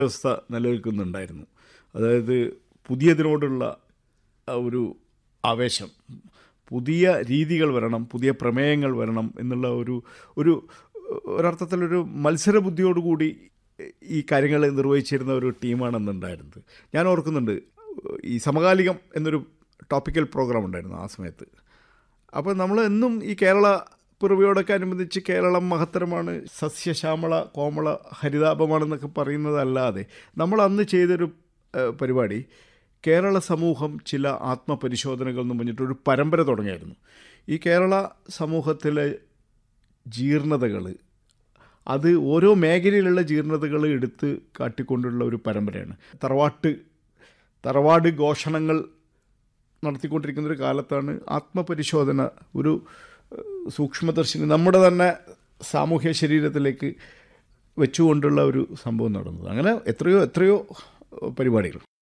വ്യവസ്ഥ നിലനിൽക്കുന്നുണ്ടായിരുന്നു അതായത് പുതിയതിനോടുള്ള ആ ഒരു ആവേശം പുതിയ രീതികൾ വരണം പുതിയ പ്രമേയങ്ങൾ വരണം എന്നുള്ള ഒരു ഒരു ഒരർത്ഥത്തിലൊരു മത്സര ബുദ്ധിയോടുകൂടി ഈ കാര്യങ്ങൾ നിർവഹിച്ചിരുന്ന ഒരു ടീമാണ് അന്നുണ്ടായിരുന്നത് ഞാൻ ഓർക്കുന്നുണ്ട് ഈ സമകാലികം എന്നൊരു ടോപ്പിക്കൽ പ്രോഗ്രാം ഉണ്ടായിരുന്നു ആ സമയത്ത് അപ്പോൾ നമ്മൾ എന്നും ഈ കേരള പിറവിയോടൊക്കെ അനുബന്ധിച്ച് കേരളം മഹത്തരമാണ് സസ്യശ്യാമള കോമള ഹരിതാപമാണെന്നൊക്കെ പറയുന്നതല്ലാതെ നമ്മൾ അന്ന് ചെയ്തൊരു ഏഹ്, പരിപാടി കേരള സമൂഹം ചില ആത്മപരിശോധനകൾ എന്ന് പറഞ്ഞിട്ടൊരു പരമ്പര തുടങ്ങിയായിരുന്നു ഈ കേരള സമൂഹത്തിലെ ജീർണതകൾ അത് ഓരോ മേഖലയിലുള്ള ജീർണതകൾ എടുത്ത് കാട്ടിക്കൊണ്ടുള്ള ഒരു പരമ്പരയാണ് തറവാട്ട് തറവാട് ഘോഷണങ്ങൾ നടത്തിക്കൊണ്ടിരിക്കുന്ന ഒരു കാലത്താണ് ആത്മപരിശോധന ഒരു ഏഹ്, സൂക്ഷ്മദർശിനി നമ്മുടെ തന്നെ സാമൂഹ്യ ശരീരത്തിലേക്ക് വെച്ചുകൊണ്ടുള്ള ഒരു സംഭവം നടന്നത് അങ്ങനെ എത്രയോ എത്രയോ പരിപാടികൾ